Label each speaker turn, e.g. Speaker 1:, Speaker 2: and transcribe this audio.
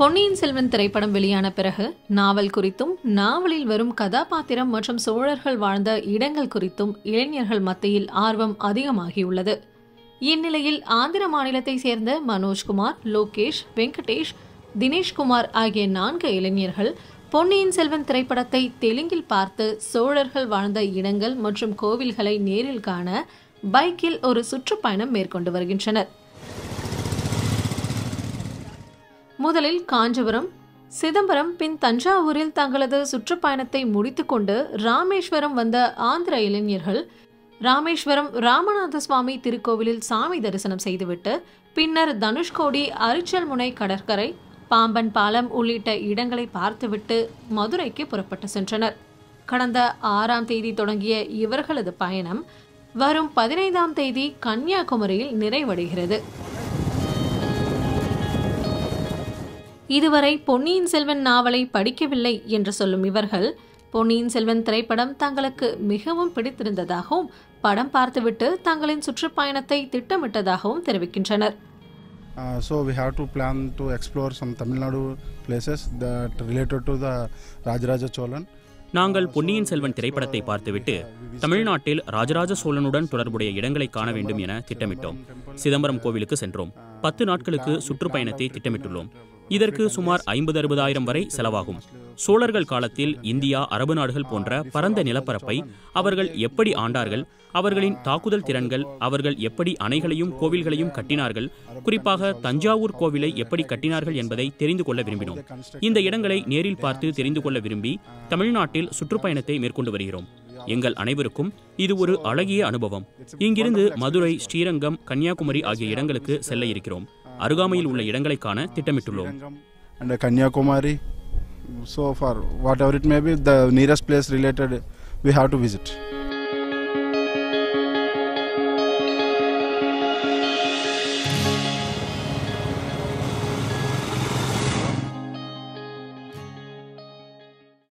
Speaker 1: பொன்னியின் செல்வன் திரைப்படம் வெளியான பிறகு நாவல் குறித்தும் நாவலில் வரும் கதாபாத்திரம் மற்றும் சோழர்கள் வாழ்ந்த இடங்கள் குறித்தும் இளைஞர்கள் மத்தியில் ஆர்வம் அதிகமாகியுள்ளது இந்நிலையில் ஆந்திர மாநிலத்தை சேர்ந்த மனோஜ்குமார் லோகேஷ் வெங்கடேஷ் தினேஷ்குமார் ஆகிய நான்கு இளைஞர்கள் பொன்னியின் செல்வன் திரைப்படத்தை தெலுங்கில் பார்த்து சோழர்கள் வாழ்ந்த இடங்கள் மற்றும் கோவில்களை நேரில் காண பைக்கில் ஒரு சுற்றுப்பயணம் மேற்கொண்டு வருகின்றனர் முதலில் காஞ்சிபுரம் சிதம்பரம் பின் தஞ்சாவூரில் தங்களது சுற்றுப்பயணத்தை முடித்துக்கொண்டு ராமேஸ்வரம் வந்த ஆந்திர இளைஞர்கள் ராமேஸ்வரம் ராமநாத சுவாமி திருக்கோவிலில் சாமி தரிசனம் செய்துவிட்டு பின்னர் தனுஷ்கோடி அரிச்சல்முனை கடற்கரை பாம்பன் பாலம் உள்ளிட்ட இடங்களை பார்த்துவிட்டு மதுரைக்கு புறப்பட்டு சென்றனர் கடந்த ஆறாம் தேதி தொடங்கிய இவர்களது பயணம் வரும் பதினைந்தாம் தேதி கன்னியாகுமரியில் நிறைவடைகிறது இதுவரை பொன்னியின் செல்வன் நாவலை படிக்கவில்லை என்று சொல்லும் இவர்கள் பொன்னியின் செல்வன் திரைப்படம் தங்களுக்கு மிகவும் பிடித்திருந்ததாகவும் படம் பார்த்துவிட்டு தங்களின் சுற்றுப்பயணத்தை திட்டமிட்டதாகவும் தெரிவிக்கின்றனர்
Speaker 2: Uh, so we have to plan to explore some Tamil Nadu places that related to the Rajaraja Cholan.
Speaker 3: நாங்கள் பொன்னியின் செல்வன் திரைப்படத்தை பார்த்துவிட்டு தமிழ்நாட்டில் ராஜராஜ சோழனுடன் தொடர்புடைய இடங்களை காண வேண்டும் என திட்டமிட்டோம் சிதம்பரம் கோவிலுக்கு சென்றோம் பத்து நாட்களுக்கு சுற்றுப்பயணத்தை திட்டமிட்டுள்ளோம் இதற்கு சுமார் ஐம்பது அறுபதாயிரம் வரை செலவாகும் சோழர்கள் காலத்தில் இந்தியா அரபு நாடுகள் போன்ற பரந்த நிலப்பரப்பை அவர்கள் எப்படி ஆண்டார்கள் அவர்களின் தாக்குதல் திறன்கள் அவர்கள் எப்படி அணைகளையும் கோவில்களையும் கட்டினார்கள் குறிப்பாக தஞ்சாவூர் கோவிலை எப்படி கட்டினார்கள் என்பதை தெரிந்து கொள்ள விரும்பினோம் இந்த இடங்களை நேரில் பார்த்து தெரிந்து கொள்ள விரும்பி தமிழ்நாட்டில் சுற்றுப்பயணத்தை மேற்கொண்டு வருகிறோம் எங்கள் அனைவருக்கும் இது ஒரு அழகிய அனுபவம் இங்கிருந்து மதுரை ஸ்ரீரங்கம் கன்னியாகுமரி ஆகிய இடங்களுக்கு செல்ல இருக்கிறோம் அருகாமையில் உள்ள இடங்களை காண திட்டமிட்டுள்ளோம்
Speaker 2: And uh, Kanyakumari. So far, whatever it may be, the nearest place related, we have to visit.